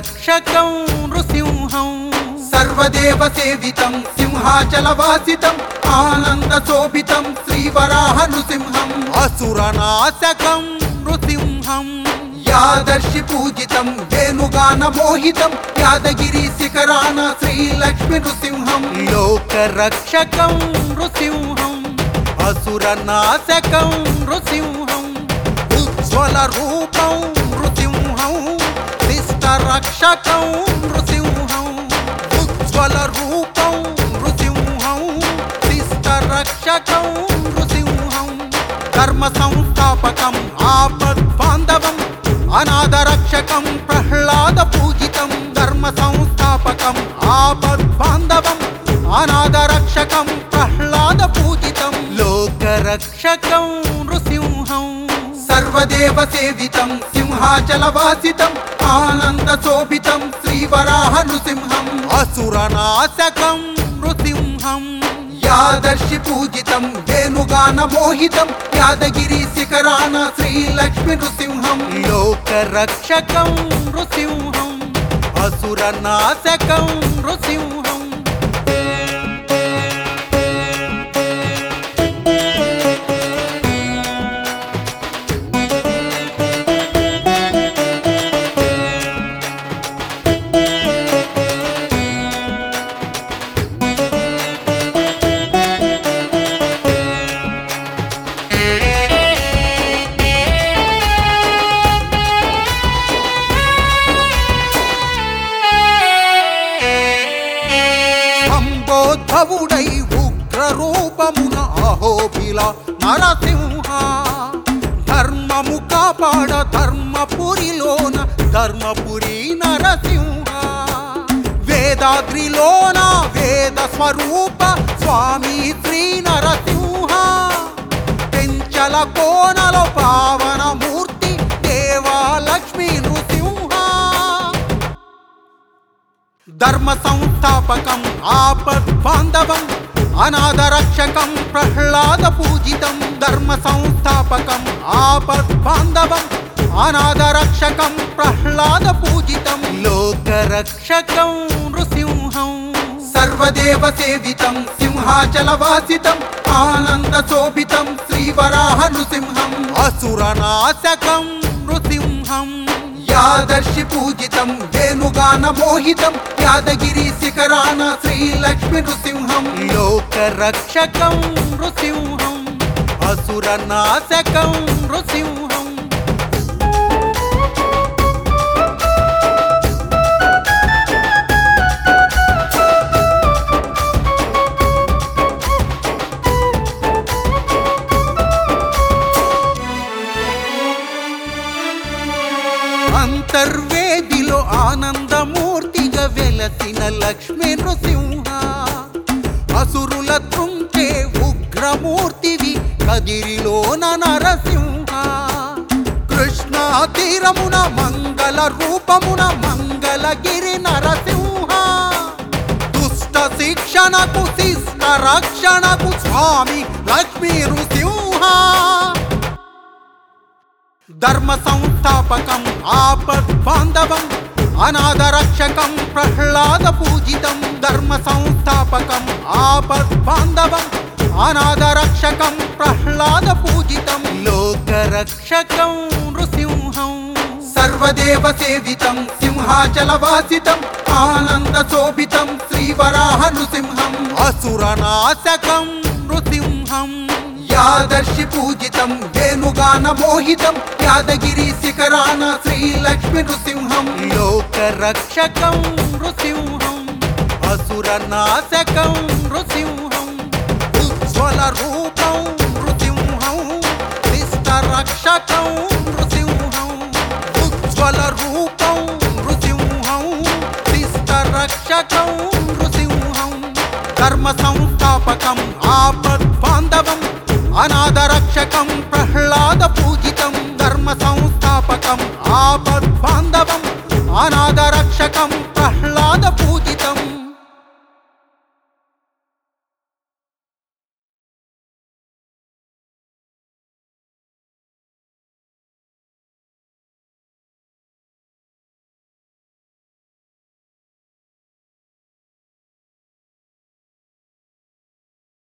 లోకరక్షకం నృసింహం సర్వదేవ సేవితం సింహాచలవాసితం ఆనంద శోభితం శ్రీవరాహ నృసింహం అసురనాశకం నృసింహం యాదర్శి పూజితం వేణుగాన మోహితం యాదగిరి శిఖరాన శ్రీలక్ష్మి నృసింహం లోకరక్షకం నృసింహం అసురనాశకం నృసింహం ఉజ్వల రూపం నృసింహం శిష్టరక్షకం నృసింహం ఉజ్వల రూపం నృసింహం శిష్టరక్షకం నృసింహం ధర్మ సంస్థాపకం ఆపద్బాంధవం అనాథరక్షకం ప్రహ్లాద పూజితం ధర్మ సంస్థాపకం ఆపద్బాంధవం అనాథరక్షకం ప్రహ్లాద పూజితం లోకరక్షకం నృసింహం సర్వదేవ సేవితం సింహాచలవాసితం ఆనంద శోభితం శ్రీవరాహ నృసింహం అసురనాశకం నృసింహం యాదర్శి పూజితం వేణుగాన మోహితం యాదగిరి శిఖరాన శ్రీలక్ష్మి నృసింహం లోకరక్షకం నృసింహం అసురనాశకం నృసింహం సంబోధవుడై ఉగ్ర రూపమున అహోబిల నరసింహ ధర్మము కాపాడ ధర్మపురిలోన ధర్మపురి నరసింహ వేదాద్రిలోన వేద స్వరూప స్వామి శ్రీ నరసింహ పెంచల కోనలో పావన మూర్తి దేవా లక్ష్మీ నృసింహ ధర్మ సంస్థాపకం ఆపద్బాంధవం అనాథరక్షకం ప్రహ్లాద పూజితం ధర్మ సంస్థాపకం ఆపద్బాంధవం అనాథరక్షకం ప్రహ్లాద పూజితం లోకరక్షకం నృసింహం సర్వదేవ సేవితం సింహాచలవాసితం ఆనంద శోభితం శ్రీవరాహ నృసింహం అసురనాశకం నృసింహం యాదర్శి పూజితం వేణుగాన మోహితం యాదగిరి శిఖరాన శ్రీలక్ష్మి నృసింహం లోకరక్షకం నృసింహం అసురనాశకం నృసింహం అంతర్వేదిలో ఆనందమూర్తిగా వెలసిన లక్ష్మీ నృసింహ అసురుల తుంటే ఉగ్రమూర్తివి కదిరిలోన నరసింహ కృష్ణా తీరమున మంగళ రూపమున మంగళగిరి నరసింహ దుష్ట శిక్షణకు శిష్ట రక్షణకు స్వామి లక్ష్మీ నృసింహ ధర్మ సంస్థాపకం ఆపద్బాంధవం అనాథరక్షకం ప్రహ్లాద పూజితం ధర్మ సంస్థాపకం ఆపద్బాంధవం అనాథరక్షకం ప్రహ్లాద పూజితం లోకరక్షకం నృసింహం సర్వదేవ సేవితం సింహాచలవాసితం ఆనంద శోభితం శ్రీవరాహ నృసింహం అసురనాశకం నృసింహం యాదర్శి పూజితం వేణుగాన మోహితం యాదగిరి శిఖరాన శ్రీలక్ష్మి నృసింహం లోకరక్షకం నృసింహం అసురనాశకం నృసింహం ఉజ్వల రూపం నృసింహం శిష్టరక్షకం నృసింహం ఉజ్వల రూపం నృసింహం శిష్టరక్షకం నృసింహం ధర్మ సంస్థాపకం ఆపద్బాంధవం అనాథరక్షకం ప్రహ్లాద పూజితం ధర్మ సంస్థాపకం ఆపద్బాంధవం అనాథరక్షకం